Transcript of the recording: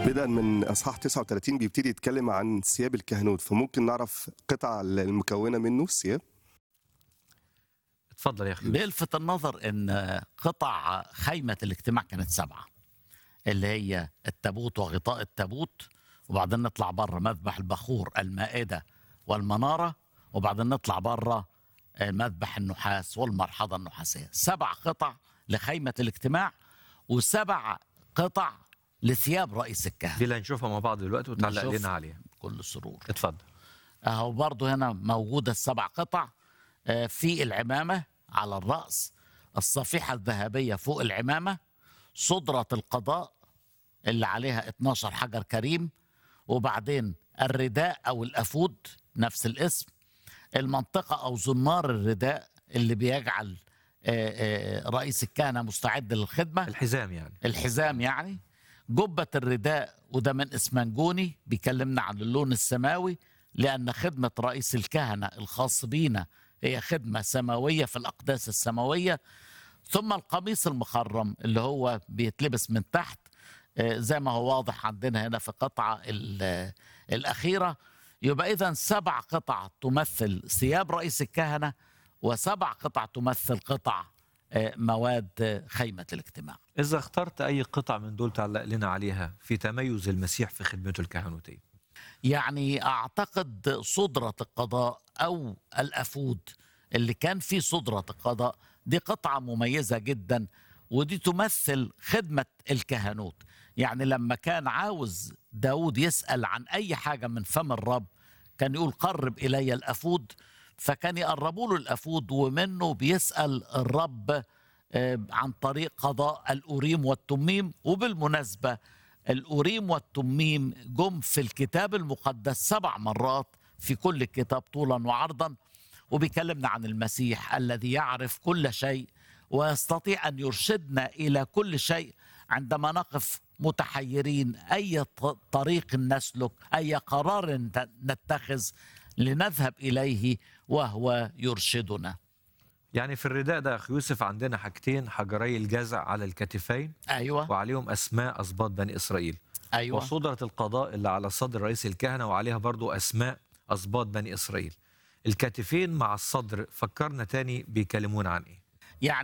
بدءا من اصحاح 39 بيبتدي يتكلم عن ثياب الكهنوت فممكن نعرف قطع المكونه منه الثياب اتفضل يا اخي بيلفت النظر ان قطع خيمه الاجتماع كانت سبعه اللي هي التابوت وغطاء التابوت وبعدين نطلع بره مذبح البخور المائده والمناره وبعدين نطلع بره مذبح النحاس والمرحضه النحاسيه سبع قطع لخيمه الاجتماع وسبع قطع لثياب رئيس الكهنه دي اللي هنشوفها مع بعض دلوقتي وتعلق نشوف. لنا عليها بكل سرور اتفضل اهو برضه هنا موجودة السبع قطع آه، في العمامة على الرأس الصفيحة الذهبية فوق العمامة صدرة القضاء اللي عليها 12 حجر كريم وبعدين الرداء أو الأفود نفس الاسم المنطقة أو زنار الرداء اللي بيجعل آه، آه، رئيس الكهنة مستعد للخدمة الحزام يعني الحزام يعني جبة الرداء وده من اسمنجوني بيكلمنا عن اللون السماوي لأن خدمة رئيس الكهنة الخاص بينا هي خدمة سماوية في الأقداس السماوية ثم القميص المخرم اللي هو بيتلبس من تحت آه، زي ما هو واضح عندنا هنا في القطعة ال- الأخيرة يبقى إذا سبع قطع تمثل ثياب رئيس الكهنة وسبع قطع تمثل قطع آه، مواد آه، خيمة الاجتماع اذا اخترت اي قطع من دول تعلق لنا عليها في تميز المسيح في خدمته الكهنوتيه يعني اعتقد صدرة القضاء او الافود اللي كان فيه صدرة القضاء دي قطعة مميزة جدا ودي تمثل خدمة الكهنوت يعني لما كان عاوز داود يسأل عن أي حاجة من فم الرب كان يقول قرب إلي الأفود فكان يقربوا له الأفود ومنه بيسأل الرب آه، عن طريق قضاء الأوريم والتميم وبالمناسبة الأوريم والتميم جم في الكتاب المقدس سبع مرات في كل الكتاب طولا وعرضا وبيكلمنا عن المسيح الذي يعرف كل شيء ويستطيع أن يرشدنا إلى كل شيء عندما نقف متحيرين أي ط- طريق نسلك أي قرار نت- نتخذ لنذهب إليه وهو يرشدنا يعني في الرداء ده يا اخي يوسف عندنا حاجتين حجري الجزع على الكتفين أيوة وعليهم اسماء اسباط بني اسرائيل أيوة وصدرة القضاء اللي على صدر رئيس الكهنة وعليها برضو أسماء أسباط بني إسرائيل الكتفين مع الصدر فكرنا تاني بيكلمون عن إيه